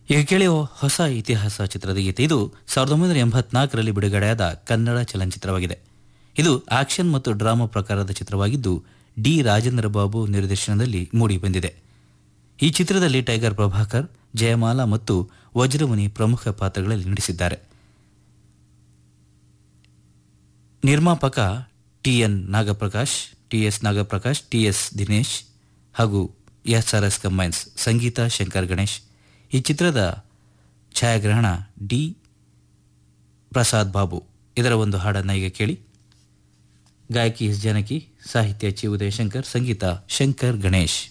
ಈಗ ಕೇಳಿ ಹೊಸ ಇತಿಹಾಸ ಚಿತ್ರದ ಗೀತೆ ಇದು ಸಾವಿರದ ಒಂಬೈನೂರ ಎಂಬತ್ನಾಲ್ಕರಲ್ಲಿ ಬಿಡುಗಡೆಯಾದ ಕನ್ನಡ ಚಲನಚಿತ್ರವಾಗಿದೆ ಇದು ಆಕ್ಷನ್ ಮತ್ತು ಡ್ರಾಮಾ ಪ್ರಕಾರದ ಚಿತ್ರವಾಗಿದ್ದು ಡಿ ರಾಜೇಂದ್ರ ಬಾಬು ನಿರ್ದೇಶನದಲ್ಲಿ ಮೂಡಿಬಂದಿದೆ ಈ ಚಿತ್ರದಲ್ಲಿ ಟೈಗರ್ ಪ್ರಭಾಕರ್ ಜಯಮಾಲಾ ಮತ್ತು ವಜ್ರಮುನಿ ಪ್ರಮುಖ ಪಾತ್ರಗಳಲ್ಲಿ ನಟಿಸಿದ್ದಾರೆ ನಿರ್ಮಾಪಕ T N Nagaprakash T S Nagaprakash T S Dinesh ಹಾಗೂ ಎಸ್ ಆರ್ ಎಸ್ ಕಂಬೈನ್ಸ್ ಸಂಗೀತ ಶಂಕರ್ ಗಣೇಶ್ ಈ ಚಿತ್ರದ ಛಾಯಾಗ್ರಹಣ ಡಿ ಪ್ರಸಾದ್ ಬಾಬು ಇದರ ಒಂದು ಹಾಡನ್ನು ಈಗ ಕೇಳಿ ಗಾಯಕಿ ಎಸ್ ಜಾನಕಿ ಸಾಹಿತ್ಯ ಚಿ ಉದಯಶಂಕರ್ ಸಂಗೀತ ಶಂಕರ್ ಗಣೇಶ್